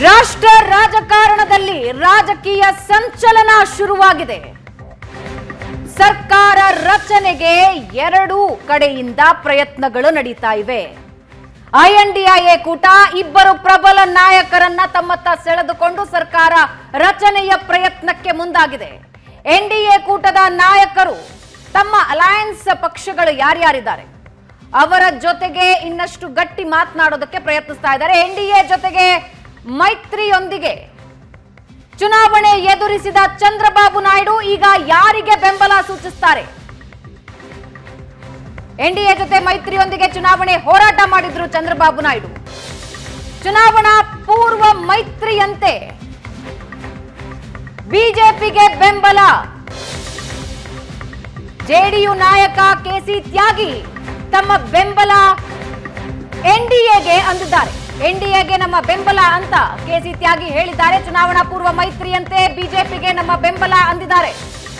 ರಾಷ್ಟ್ರ ರಾಜಕಾರಣದಲ್ಲಿ ರಾಜಕೀಯ ಸಂಚಲನ ಶುರುವಾಗಿದೆ ಸರ್ಕಾರ ರಚನೆಗೆ ಎರಡೂ ಕಡೆಯಿಂದ ಪ್ರಯತ್ನಗಳು ನಡೀತಾ ಇವೆ ಐಎನ್ಡಿಐಎ ಕೂಟ ಇಬ್ಬರು ಪ್ರಬಲ ನಾಯಕರನ್ನ ತಮ್ಮತ್ತ ಸೆಳೆದುಕೊಂಡು ಸರ್ಕಾರ ರಚನೆಯ ಪ್ರಯತ್ನಕ್ಕೆ ಮುಂದಾಗಿದೆ ಎನ್ಡಿಎ ಕೂಟದ ನಾಯಕರು ತಮ್ಮ ಅಲಯನ್ಸ್ ಪಕ್ಷಗಳು ಯಾರ್ಯಾರಿದ್ದಾರೆ ಅವರ ಜೊತೆಗೆ ಇನ್ನಷ್ಟು ಗಟ್ಟಿ ಮಾತನಾಡೋದಕ್ಕೆ ಪ್ರಯತ್ನಿಸ್ತಾ ಇದ್ದಾರೆ ಎನ್ಡಿಎ ಜೊತೆಗೆ ಮೈತ್ರಿಯೊಂದಿಗೆ ಚುನಾವಣೆ ಎದುರಿಸಿದ ಚಂದ್ರಬಾಬು ನಾಯ್ಡು ಈಗ ಯಾರಿಗೆ ಬೆಂಬಲ ಸೂಚಿಸ್ತಾರೆ ಎನ್ಡಿಎ ಜೊತೆ ಮೈತ್ರಿಯೊಂದಿಗೆ ಚುನಾವಣೆ ಹೋರಾಟ ಮಾಡಿದ್ರು ಚಂದ್ರಬಾಬು ನಾಯ್ಡು ಚುನಾವಣಾ ಪೂರ್ವ ಮೈತ್ರಿಯಂತೆ ಬಿಜೆಪಿಗೆ ಬೆಂಬಲ ಜೆಡಿಯು ನಾಯಕ ಕೆಸಿ ತ್ಯಾಗಿ ತಮ್ಮ ಬೆಂಬಲ ಎನ್ಡಿಎಗೆ ಅಂದಿದ್ದಾರೆ ಎನ್ಡಿಎಗೆ ನಮ್ಮ ಬೆಂಬಲ ಅಂತ ಕೆಸಿ ತ್ಯಾಗಿ ಹೇಳಿದ್ದಾರೆ ಚುನಾವಣಾ ಪೂರ್ವ ಮೈತ್ರಿಯಂತೆ ಬಿಜೆಪಿಗೆ ನಮ್ಮ ಬೆಂಬಲ ಅಂದಿದ್ದಾರೆ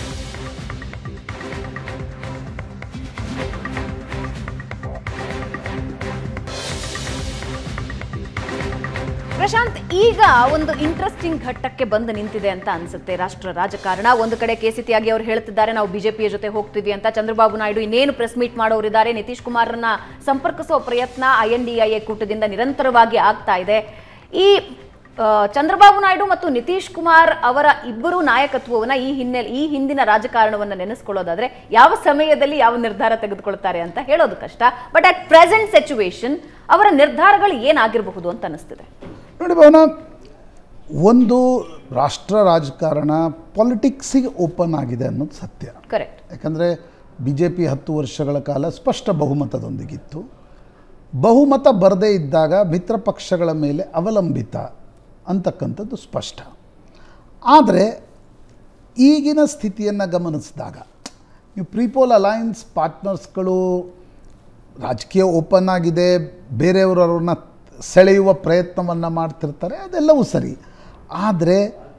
ಪ್ರಶಾಂತ್ ಈಗ ಒಂದು ಇಂಟ್ರೆಸ್ಟಿಂಗ್ ಘಟ್ಟಕ್ಕೆ ಬಂದು ನಿಂತಿದೆ ಅಂತ ಅನ್ಸುತ್ತೆ ರಾಷ್ಟ್ರ ರಾಜಕಾರಣ ಒಂದು ಕಡೆ ಕೆಸಿ ತ್ಯಾಗಿ ಅವರು ಹೇಳ್ತಿದ್ದಾರೆ ನಾವು ಬಿಜೆಪಿಯ ಜೊತೆ ಹೋಗ್ತೀವಿ ಅಂತ ಚಂದ್ರಬಾಬು ನಾಯ್ಡು ಇನ್ನೇನು ಪ್ರೆಸ್ ಮೀಟ್ ಮಾಡೋರಿದ್ದಾರೆ ನಿತೀಶ್ ಕುಮಾರ್ನ ಸಂಪರ್ಕಿಸುವ ಪ್ರಯತ್ನ ಐಎನ್ಡಿಐಎ ಕೂಟದಿಂದ ನಿರಂತರವಾಗಿ ಆಗ್ತಾ ಇದೆ ಈ ಆ, ಚಂದ್ರಬಾಬು ನಾಯ್ಡು ಮತ್ತು ನಿತೀಶ್ ಕುಮಾರ್ ಅವರ ಇಬ್ಬರು ನಾಯಕತ್ವವನ್ನ ಈ ಹಿನ್ನೆಲೆ ಈ ಹಿಂದಿನ ರಾಜಕಾರಣವನ್ನ ನೆನೆಸ್ಕೊಳ್ಳೋದಾದ್ರೆ ಯಾವ ಸಮಯದಲ್ಲಿ ಯಾವ ನಿರ್ಧಾರ ತೆಗೆದುಕೊಳ್ತಾರೆ ಅಂತ ಹೇಳೋದು ಕಷ್ಟ ಬಟ್ ಅಟ್ ಪ್ರೆಸೆಂಟ್ ಸಿಚುವೇಶನ್ ಅವರ ನಿರ್ಧಾರಗಳು ಏನಾಗಿರಬಹುದು ಅಂತ ಅನಿಸ್ತಿದೆ ನೋಡಿ ಭವನ ಒಂದು ರಾಷ್ಟ್ರ ರಾಜಕಾರಣ ಪಾಲಿಟಿಕ್ಸಿಗೆ ಓಪನ್ ಆಗಿದೆ ಅನ್ನೋದು ಸತ್ಯ ಕರೆಕ್ಟ್ ಯಾಕಂದರೆ ಬಿ ಜೆ ಪಿ ಹತ್ತು ವರ್ಷಗಳ ಕಾಲ ಸ್ಪಷ್ಟ ಬಹುಮತದೊಂದಿಗಿತ್ತು ಬಹುಮತ ಬರದೇ ಇದ್ದಾಗ ಮಿತ್ರ ಪಕ್ಷಗಳ ಮೇಲೆ ಅವಲಂಬಿತ ಅಂತಕ್ಕಂಥದ್ದು ಸ್ಪಷ್ಟ ಆದರೆ ಈಗಿನ ಸ್ಥಿತಿಯನ್ನು ಗಮನಿಸಿದಾಗ ನೀವು ಪ್ರೀಪೋಲ್ ಅಲಯನ್ಸ್ ಪಾರ್ಟ್ನರ್ಸ್ಗಳು ರಾಜಕೀಯ ಓಪನ್ ಆಗಿದೆ ಬೇರೆಯವರವ್ರನ್ನ ಸೆಳೆಯುವ ಪ್ರಯತ್ನವನ್ನು ಮಾಡ್ತಿರ್ತಾರೆ ಅದೆಲ್ಲವೂ ಸರಿ ಆದರೆ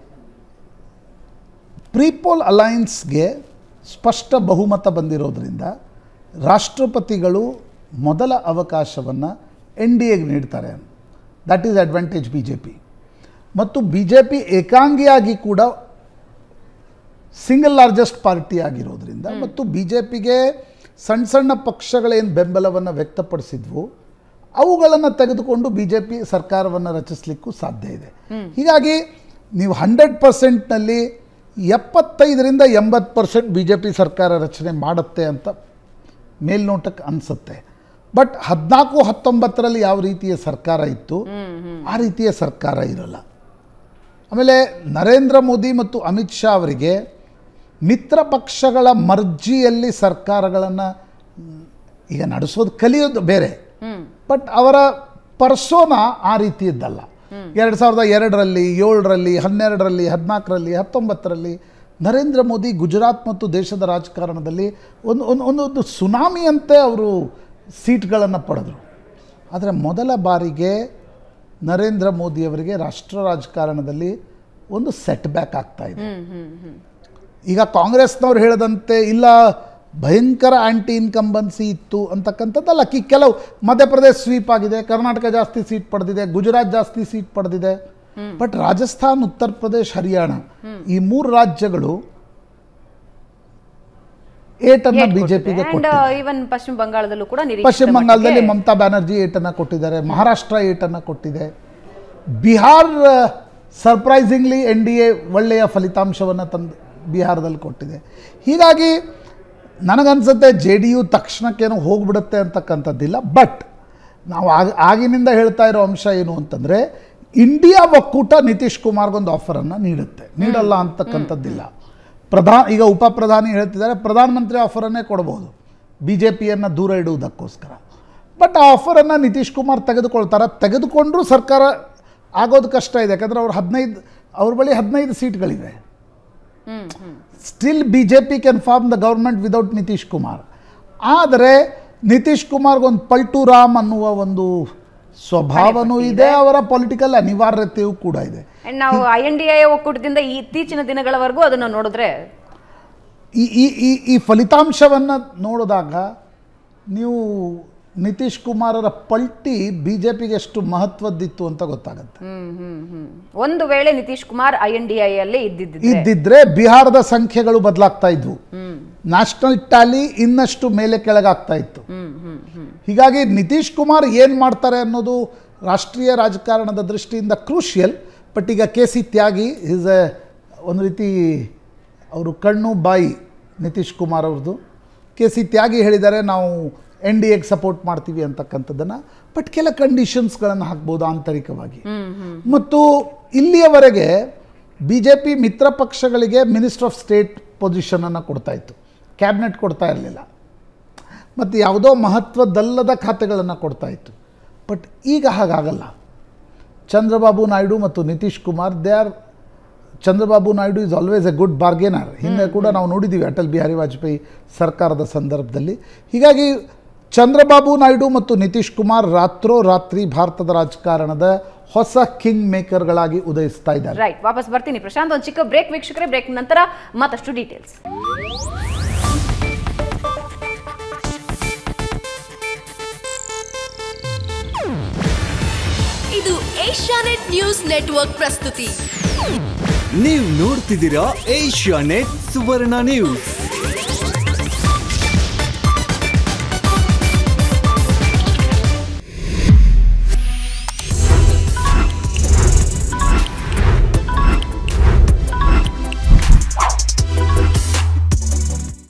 ಪ್ರೀಪೋಲ್ ಅಲಯನ್ಸ್ಗೆ ಸ್ಪಷ್ಟ ಬಹುಮತ ಬಂದಿರೋದ್ರಿಂದ ರಾಷ್ಟ್ರಪತಿಗಳು ಮೊದಲ ಅವಕಾಶವನ್ನು ಎನ್ ಡಿ ಎಗೆ ನೀಡ್ತಾರೆ that is advantage B J P ಮತ್ತು ಬಿ ಜೆ ಪಿ ಏಕಾಂಗಿಯಾಗಿ ಕೂಡ ಸಿಂಗಲ್ ಲಾರ್ಜೆಸ್ಟ್ ಪಾರ್ಟಿ ಆಗಿರೋದ್ರಿಂದ ಮತ್ತು ಬಿ ಜೆ ಪಿಗೆ ಸಣ್ಣ ಸಣ್ಣ ಪಕ್ಷಗಳೇನು ಬೆಂಬಲವನ್ನು ವ್ಯಕ್ತಪಡಿಸಿದ್ವು ಅವುಗಳನ್ನು ತೆಗೆದುಕೊಂಡು ಬಿ ಜೆ ಪಿ ಸರ್ಕಾರವನ್ನು ರಚಿಸಲಿಕ್ಕೂ ಸಾಧ್ಯ ಇದೆ ಹೀಗಾಗಿ ನೀವು ಹಂಡ್ರೆಡ್ ಪರ್ಸೆಂಟ್ನಲ್ಲಿ ಎಪ್ಪತ್ತೈದರಿಂದ ಎಂಬತ್ತು ಪರ್ಸೆಂಟ್ ಬಿ ಜೆ ಪಿ ಸರ್ಕಾರ ರಚನೆ ಮಾಡುತ್ತೆ ಅಂತ ಮೇಲ್ನೋಟಕ್ಕೆ ಅನಿಸುತ್ತೆ ಬಟ್ ಹದಿನಾಲ್ಕು ಹತ್ತೊಂಬತ್ತರಲ್ಲಿ ಯಾವ ರೀತಿಯ ಸರ್ಕಾರ ಇತ್ತು ಆ ರೀತಿಯ ಸರ್ಕಾರ ಇರಲ್ಲ ಆಮೇಲೆ ನರೇಂದ್ರ ಮೋದಿ ಮತ್ತು ಅಮಿತ್ ಶಾ ಅವರಿಗೆ ಮಿತ್ರ ಪಕ್ಷಗಳ ಮರ್ಜಿಯಲ್ಲಿ ಸರ್ಕಾರಗಳನ್ನು ಈಗ ನಡೆಸೋದು ಕಲಿಯೋದು ಬೇರೆ ಬಟ್ ಅವರ ಪರ್ಸೋನ ಆ ರೀತಿಯದ್ದಲ್ಲ ಎರಡು ಸಾವಿರದ ಎರಡರಲ್ಲಿ ಏಳರಲ್ಲಿ ಹನ್ನೆರಡರಲ್ಲಿ ಹದಿನಾಲ್ಕರಲ್ಲಿ ಹತ್ತೊಂಬತ್ತರಲ್ಲಿ ನರೇಂದ್ರ ಮೋದಿ ಗುಜರಾತ್ ಮತ್ತು ದೇಶದ ರಾಜಕಾರಣದಲ್ಲಿ ಒಂದು ಒಂದು ಒಂದು ಒಂದು ಸುನಾಮಿಯಂತೆ ಅವರು ಸೀಟ್ಗಳನ್ನು ಪಡೆದರು ಆದರೆ ಮೊದಲ ಬಾರಿಗೆ ನರೇಂದ್ರ ಮೋದಿಯವರಿಗೆ ರಾಷ್ಟ್ರ ರಾಜಕಾರಣದಲ್ಲಿ ಒಂದು ಸೆಟ್ ಬ್ಯಾಕ್ ಆಗ್ತಾ ಇದೆ ಈಗ ಕಾಂಗ್ರೆಸ್ನವ್ರು ಹೇಳದಂತೆ ಇಲ್ಲ ಭಯಂಕರ ಆಂಟಿ ಇನ್ಕಂಬನ್ಸಿ ಇತ್ತು ಅಂತಕ್ಕಂಥದ್ದಲ್ಲ ಕಿ ಕೆಲವು ಮಧ್ಯಪ್ರದೇಶ ಸ್ವೀಪ್ ಆಗಿದೆ ಕರ್ನಾಟಕ ಜಾಸ್ತಿ ಸೀಟ್ ಪಡೆದಿದೆ ಗುಜರಾತ್ ಜಾಸ್ತಿ ಸೀಟ್ ಪಡೆದಿದೆ ಬಟ್ ರಾಜಸ್ಥಾನ್ ಉತ್ತರ ಪ್ರದೇಶ ಹರಿಯಾಣ ಈ ಮೂರು ರಾಜ್ಯಗಳು ಏಟನ್ನು ಬಿಜೆಪಿಗೆ ಅಂಡ್ ಕೊಟ್ಟಿದೆ ಈವನ್ ಪಶ್ಚಿಮ ಬಂಗಾಳದಲ್ಲೂ ಕೂಡ ನಿರೀಕ್ಷಿತ ಪಶ್ಚಿಮ ಬಂಗಾಳದಲ್ಲಿ ಮಟ್ಟಿಗೆ- ಮಮತಾ ಬ್ಯಾನರ್ಜಿ ಏಟನ್ನು ಕೊಟ್ಟಿದ್ದಾರೆ ಮಹಾರಾಷ್ಟ್ರ ಏಟನ್ನು ಕೊಟ್ಟಿದೆ Bihar surprisingly N D A ಒಳ್ಳೆಯ ಫಲಿತಾಂಶವನ್ನು ತಂದು ಬಿಹಾರದಲ್ಲಿ ಕೊಟ್ಟಿದೆ ಹೀಗಾಗಿ ನನಗನ್ಸುತ್ತೆ ಜೆ ಡಿ ಯು ತಕ್ಷಣಕ್ಕೇನು ಹೋಗ್ಬಿಡುತ್ತೆ ಅಂತಕ್ಕಂಥದ್ದಿಲ್ಲ ಬಟ್ ನಾವು ಆಗ ಆಗಿನಿಂದ ಹೇಳ್ತಾ ಇರೋ ಅಂಶ ಏನು ಅಂತಂದರೆ ಇಂಡಿಯಾ ಒಕ್ಕೂಟ ನಿತೀಶ್ ಕುಮಾರ್ಗೊಂದು ಆಫರನ್ನು ನೀಡುತ್ತೆ ನೀಡಲ್ಲ ಅಂತಕ್ಕಂಥದ್ದಿಲ್ಲ ಪ್ರಧಾನ ಈಗ ಉಪ ಪ್ರಧಾನಿ ಹೇಳ್ತಿದ್ದಾರೆ ಪ್ರಧಾನಮಂತ್ರಿ ಆಫರನ್ನೇ ಕೊಡ್ಬೋದು ಬಿ ಜೆ ಪಿಯನ್ನು ದೂರ ಇಡುವುದಕ್ಕೋಸ್ಕರ ಬಟ್ ಆ ಆಫರನ್ನು ನಿತೀಶ್ ಕುಮಾರ್ ತೆಗೆದುಕೊಳ್ತಾರೆ ತೆಗೆದುಕೊಂಡ್ರೂ ಸರ್ಕಾರ ಆಗೋದು ಕಷ್ಟ ಇದೆ ಯಾಕಂದರೆ ಅವ್ರು ಹದಿನೈದು ಅವ್ರ ಬಳಿ ಹದಿನೈದು ಸೀಟ್ಗಳಿವೆ hmm hmm still B J P can form the government without Nitish Kumar ಆದರೆ ನಿತೀಶ್ ಕುಮಾರ್ಗೊಂದು ಪಲ್ಟು ರಾಮ್ ಅನ್ನುವ ಒಂದು ಸ್ವಭಾವನೂ ಇದೆ ಅವರ ಪೊಲಿಟಿಕಲ್ ಅನಿವಾರ್ಯತೆಯೂ ಕೂಡ ಇದೆ ಅಂಡ್ ನಾವು ಐ ಎನ್ ಡಿ ಐ ಒಕ್ಕೂಟದಿಂದ ಈ ಇತ್ತೀಚಿನ ದಿನಗಳವರೆಗೂ ಅದನ್ನು ನೋಡಿದ್ರೆ ಈ ಈ ಈ ಈ ಫಲಿತಾಂಶವನ್ನು ನೋಡಿದಾಗ ನೀವು ನಿತೀಶ್ ಕುಮಾರರ ಪಲ್ಟಿ ಬಿ ಜೆ ಪಿಗೆ ಎಷ್ಟು ಮಹತ್ವದ್ದಿತ್ತು ಅಂತ ಗೊತ್ತಾಗುತ್ತೆ ಹ್ಮ್ ಹ್ಮ್ ಹ್ಮ್ ಒಂದು ವೇಳೆ Nitish Kumar I N D I ಅಲ್ಲಿ ಇದ್ದಿದ್ದಿದ್ರೆ ಇದ್ದಿದ್ರೆ ಬಿಹಾರದ ಸಂಖ್ಯೆಗಳು ಬದಲಾಗ್ತಾ ಇದ್ವು ನ್ಯಾಷನಲ್ ಟ್ಯಾಲಿ ಇನ್ನಷ್ಟು ಮೇಲೆ ಕೆಳಗಾಗ್ತಾ ಇತ್ತು ಹ್ಮ್ ಹ್ಮ್ ಹ್ಮ್ ಹೀಗಾಗಿ ನಿತೀಶ್ ಕುಮಾರ್ ಏನು ಮಾಡ್ತಾರೆ ಅನ್ನೋದು ರಾಷ್ಟ್ರೀಯ ರಾಜಕಾರಣದ ದೃಷ್ಟಿಯಿಂದ ಕ್ರೂಷಿಯಲ್ ಬಟ್ ಈಗ K C Tyagi is a ಒಂದು ರೀತಿ ಅವರು ಕಣ್ಣು ಬಾಯಿ ನಿತೀಶ್ ಕುಮಾರ್ ಅವ್ರದ್ದು ಕೆ ಸಿ ತ್ಯಾಗಿ ಹೇಳಿದ್ದಾರೆ ನಾವು ಎನ್ ಡಿ ಎಗೆ ಸಪೋರ್ಟ್ ಮಾಡ್ತೀವಿ ಅಂತಕ್ಕಂಥದ್ದನ್ನು ಬಟ್ ಕೆಲ ಕಂಡೀಷನ್ಸ್ಗಳನ್ನು ಹಾಕ್ಬೋದು ಆಂತರಿಕವಾಗಿ ಮತ್ತು ಇಲ್ಲಿಯವರೆಗೆ ಬಿ ಜೆ ಪಿ ಮಿತ್ರ ಪಕ್ಷಗಳಿಗೆ ಮಿನಿಸ್ಟರ್ ಆಫ್ ಸ್ಟೇಟ್ ಪೊಸಿಷನನ್ನು ಕೊಡ್ತಾ ಇತ್ತು ಕ್ಯಾಬಿನೆಟ್ ಕೊಡ್ತಾ ಇರಲಿಲ್ಲ ಮತ್ತು ಯಾವುದೋ ಮಹತ್ವದಲ್ಲದ ಖಾತೆಗಳನ್ನು ಕೊಡ್ತಾ ಇತ್ತು ಬಟ್ ಈಗ ಹಾಗಾಗಲ್ಲ ಚಂದ್ರಬಾಬು ನಾಯ್ಡು ಮತ್ತು Nitish Kumar they are Chandrababu Naidu is always a good bargainer ಹಿಂದೆ ಕೂಡ ನಾವು ನೋಡಿದ್ದೀವಿ ಅಟಲ್ ಬಿಹಾರಿ ವಾಜಪೇಯಿ ಸರ್ಕಾರದ ಸಂದರ್ಭದಲ್ಲಿ ಹೀಗಾಗಿ ಚಂದ್ರಬಾಬು ನಾಯ್ಡು ಮತ್ತು ನಿತೀಶ್ ಕುಮಾರ್ ರಾತ್ರೋ ರಾತ್ರಿ ಭಾರತದ ರಾಜಕಾರಣದ ಹೊಸ ಕಿಂಗ್ ಮೇಕರ್ಗಳಾಗಿ ಉದಯಿಸ್ತಾ ಇದ್ದಾರೆ ರೈಟ್ ವಾಪಸ್ ಬರ್ತೀನಿ ಪ್ರಶಾಂತ್ ಒಂದು ಚಿಕ್ಕ ಬ್ರೇಕ್ ವೀಕ್ಷಕರೇ ಬ್ರೇಕ್ ನಂತರ ಮತ್ತಷ್ಟು ಡೀಟೇಲ್ಸ್ ಇದು ಏಷ್ಯಾನೆಟ್ ನ್ಯೂಸ್ ನೆಟ್ವರ್ಕ್ ಪ್ರಸ್ತುತಿ ನೀವು ನೋಡ್ತಿದ್ದೀರಾ ಏಷ್ಯಾ ನೆಟ್ ಸುವರ್ಣ ನ್ಯೂಸ್